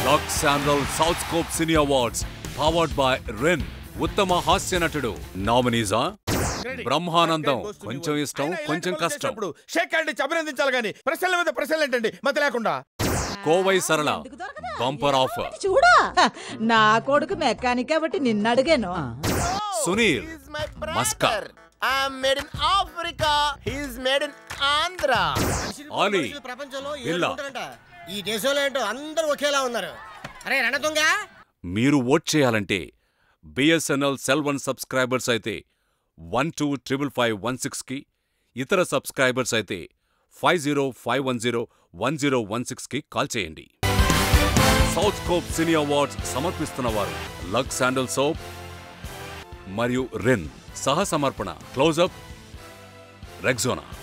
Luck sandal South Scope cine awards powered by Rin ఉత్తమ హాస్య నటుడు నామినీసా బ్రహ్మానందం కొంచెం ఇష్టం కొంచెం కష్టం ఇప్పుడు షేక్ హ్యాండ్ ఇచ్చి అభినందించాలి కానీ ప్రశ్నల మీద ప్రశ్నలు ఏంటండి మతి లేకుండా కోవై సరళ బంపర్ ఆఫర్ చూడా నా కొడుకు మెకానిక్ కాబట్టి నిన్ను అడిగాను Sunil Maska I'm made in Africa he's made in Andhra Ali ప్రపంచంలో బిల్లా. ఏడుంటారంట. ఈ దేశంలో ఏంటో అందరూ ఒకేలా ఉన్నారు అరే రణతుంగా మీరు ఓట్ చేయాలంటే బిఎస్ఎన్ఎల్ సెల్ వన్ సబ్స్క్రైబర్స్ అయితే one two triple five one సిక్స్కి ఇతర సబ్స్క్రైబర్స్ అయితే five zero five one zero one zero one సిక్స్కి కాల్ చేయండి సౌత్ స్కోప్ సినీ అవార్డ్స్ సమర్పిస్తున్న వారు లక్ శాండల్ సోప్ మరియు రెన్ సహ సమర్పణ క్లోజప్ రెగ్జోనా